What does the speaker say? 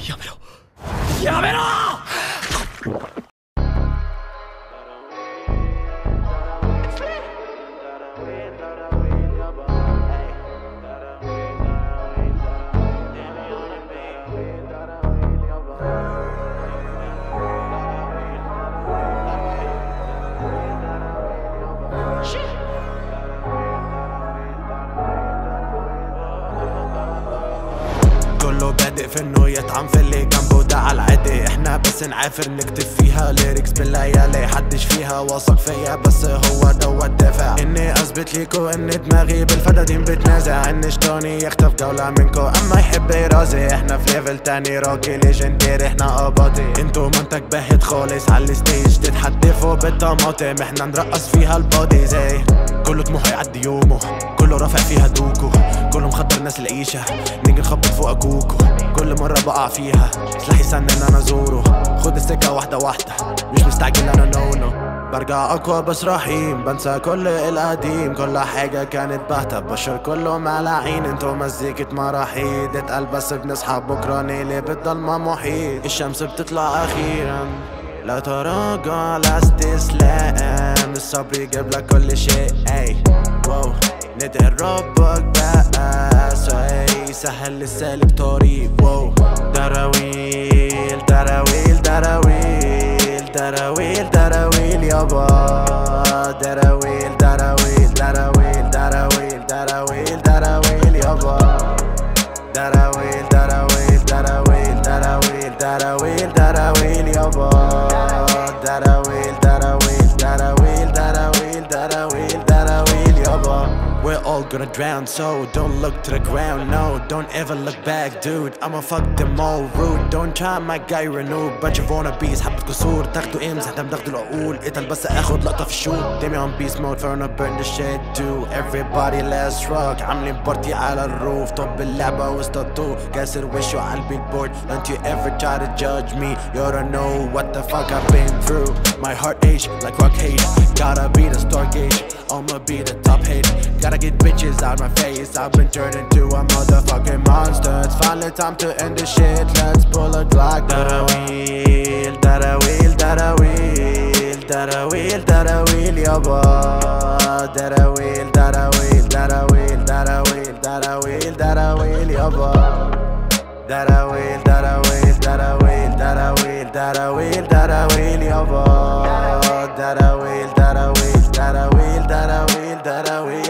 やめろやめろ كله بادئ في انه يطعم في اللي جنبه ده على العادي احنا بس نعافر نكتب فيها ليركس بالليالي حدش فيها واثق فيا بس هو ده الدافع اني اثبت ليكو ان دماغي بالفدادين بتنازع ان شطوني يخطف جولة منكو اما يحب يرازي احنا في ليفل تاني راكي ليجندير احنا قباضي انتو منتج باهت خالص على الستيج تتحدفوا بالطماطم احنا نرقص فيها البادي زي كله طموحه يعدي يومه كله رافع فيها دوكو كله مخدر الناس العيشة نيجي نخبط فوق كوكو كل مرة بقع فيها سلاحي سن ان انا ازوره خد السكة واحدة واحدة مش مستعجل انا نو نو برجع اقوى بس رحيم بنسى كل القديم كل حاجة كانت باهتة بشر كله ملاعين انتو مزيكة مراحيد اتقل بس بنصحى بكرة نقلب الضلمة محيط الشمس بتطلع اخيرا لا تراجع لا استسلام الصبر يجيب لك كل شيء اي واو ندعي ربك بقى سوي سهل للسالك طريق واو دراويل دراويل دراويل دراويل دراويل يابا دراويل دراويل دراويل دراويل دراويل دراويل يابا دراويل دراويل دراويل دراويل دراويل دراويل يابا دراويل دراويل دراويل دراويل دراويل دراويل يابا We're all gonna drown, so don't look to the ground. No, don't ever look back, dude. I'ma fuck them all rude. Don't try my guy renew. Bunch of wannabes, حبة كسور تاخدوا امز احنا بناخدوا العقول اتقل بس اخد لقطة في الشوط Damn on beast mode trying to burn the shit too Everybody let's rock عاملين بارتي على الروف طب اللعبة وسط الضوء كاسر وشه على البيلبورد Don't you ever try to judge me You don't know what the fuck I've been through My heart ache like rock hate Gotta be the star gauge I'ma be the top hate Gotta get bitches out my face I've been turned into a motherfucking monster It's finally time to end this shit Let's pull a Glock Darawil, darawil, darawil Darawil, darawil yaba Darawil, darawil, darawil, darawil, darawil, darawil yaba Darawil, darawil, darawil, darawil, darawil, darawil yaba Darawil, darawil, darawil, darawil, darawil